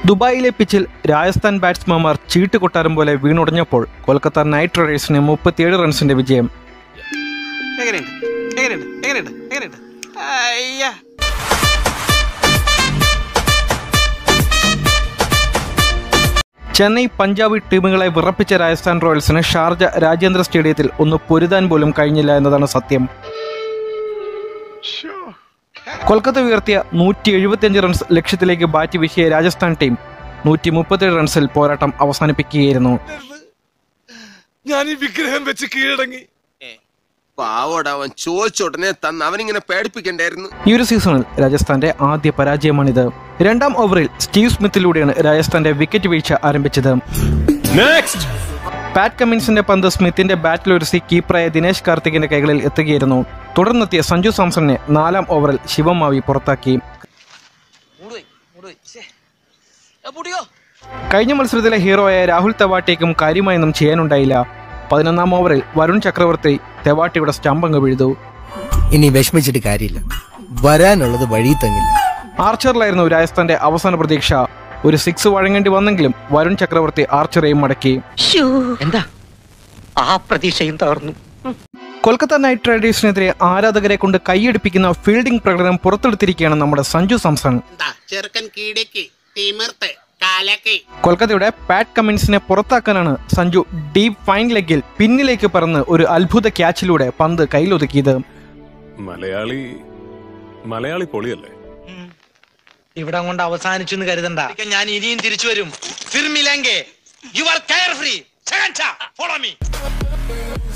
ദുബായിലെ പിച്ചിൽ രാജസ്ഥാൻ ബാറ്റ്സ്മാൻമാർ ചീട്ട് കൊട്ടാരം പോലെ വീണുടഞ്ഞപ്പോൾ കൊൽക്കത്ത നൈറ്റ് റൈഡേഴ്സിന് മുപ്പത്തിയേഴ് റൺസിന്റെ വിജയം എങ്ങനെയുണ്ട് എങ്ങനെയുണ്ട് എങ്ങനെയുണ്ട് എങ്ങനെയുണ്ട് അയ്യാ ചെന്നൈ പഞ്ചാബ് ടീമുകളെ വിറപ്പിച്ച രാജസ്ഥാൻ റോയൽസിന് ഷാർജ രാജ്യാന്തര സ്റ്റേഡിയത്തിൽ ഒന്ന് പൊരുതാൻ പോലും കഴിഞ്ഞില്ല എന്നതാണ് സത്യം കൊൽക്കത്ത ഉയർത്തിയ നൂറ്റി എഴുപത്തിയഞ്ച് റൺസ് ലക്ഷ്യത്തിലേക്ക് ബാറ്റ് വീശിയ രാജസ്ഥാൻ ടീം നൂറ്റി മുപ്പത്തിയേഴ് റൺസിൽ പോരാട്ടം അവസാനിപ്പിക്കുകയായിരുന്നു ഞാൻ ഈ വിഗ്രഹം വെച്ച് കീഴടങ്ങി പാവോടാ അവൻ ചോദിച്ച ഉടനെ തന്ന് അവനിങ്ങനെ പേടിപ്പിക്കണ്ടായിരുന്നു ഈ ഒരു സീസണിൽ രാജസ്ഥാന്റെ ആദ്യ പരാജയമാണിത് രണ്ടാം ഓവറിൽ സ്റ്റീവ് സ്മിത്തിലൂടെയാണ് രാജസ്ഥാന്റെ വിക്കറ്റ് വീഴ്ച ആരംഭിച്ചത് നെക്സ്റ്റ് പാറ്റ് കമ്മിൻസിന്റെ പന്ത് സ്മിത്തിന്റെ ബാറ്റിലുരസി കീപ്പറായ ദിനേശ് കാർത്തികിന്റെ കൈകളിൽ എത്തുകയായിരുന്നു തുടർന്നെത്തിയ സഞ്ജു സാംസണിനെ നാലാം ഓവറിൽ ശിവമാവി പുറത്താക്കി കഴിഞ്ഞ മത്സരത്തിലെ ഹീറോയായ രാഹുൽ തെവാട്ടിക്കും കാര്യമായൊന്നും ചെയ്യാനുണ്ടായില്ല പതിനൊന്നാം ഓവറിൽ വരുൺ ചക്രവർത്തി തെവാട്ടിയുടെ സ്റ്റമ്പങ്ങ് വീഴ്തു ഇനി വിഷമിച്ചിട്ട് കാര്യമില്ല വരാനുള്ളത് വഴി തങ്ങില്ല ആർച്ചറിലായിരുന്നു രാജസ്ഥാന്റെ അവസാന പ്രതീക്ഷ ഒരു സിക്സ് വഴങ്ങേണ്ടി വന്നെങ്കിലും വരുൺ ചക്രവർത്തി ആർച്ചറേയും മടക്കി എന്താ ആ പ്രതീക്ഷയും തകർന്നു കൊൽക്കത്ത നൈറ്റ് റൈഡേഴ്സിനെതിരെ ആരാധകരെ കൊണ്ട് കൈയടിപ്പിക്കുന്ന ഫീൽഡിംഗ് പ്രകടനം പുറത്തെടുത്തിരിക്കുകയാണ് നമ്മുടെ സഞ്ജു സാംസൺ ചെറുക്കൻ കീടേക്ക് തിമിർത്ത് കാലക്ക് കൊൽക്കത്തയുടെ പാറ്റ് കമ്മിൻസിനെ പുറത്താക്കാനാണ് സഞ്ജു ഡീപ് ഫൈൻ ലെഗിൽ പിന്നിലേക്ക് പറന്ന് ഒരു അത്ഭുത ക്യാച്ചിലൂടെ പന്ത് കയ്യിലൊതുക്കിയത് മലയാളി മലയാളി പൊളിയല്ലേ ഇവിടെ കൊണ്ട് അവസാനിച്ചു എന്ന് കരുതണ്ട ഞാൻ ഇനിയും തിരിച്ചു വരും ഫിർ മിലെങ്കെ you are carefree follow me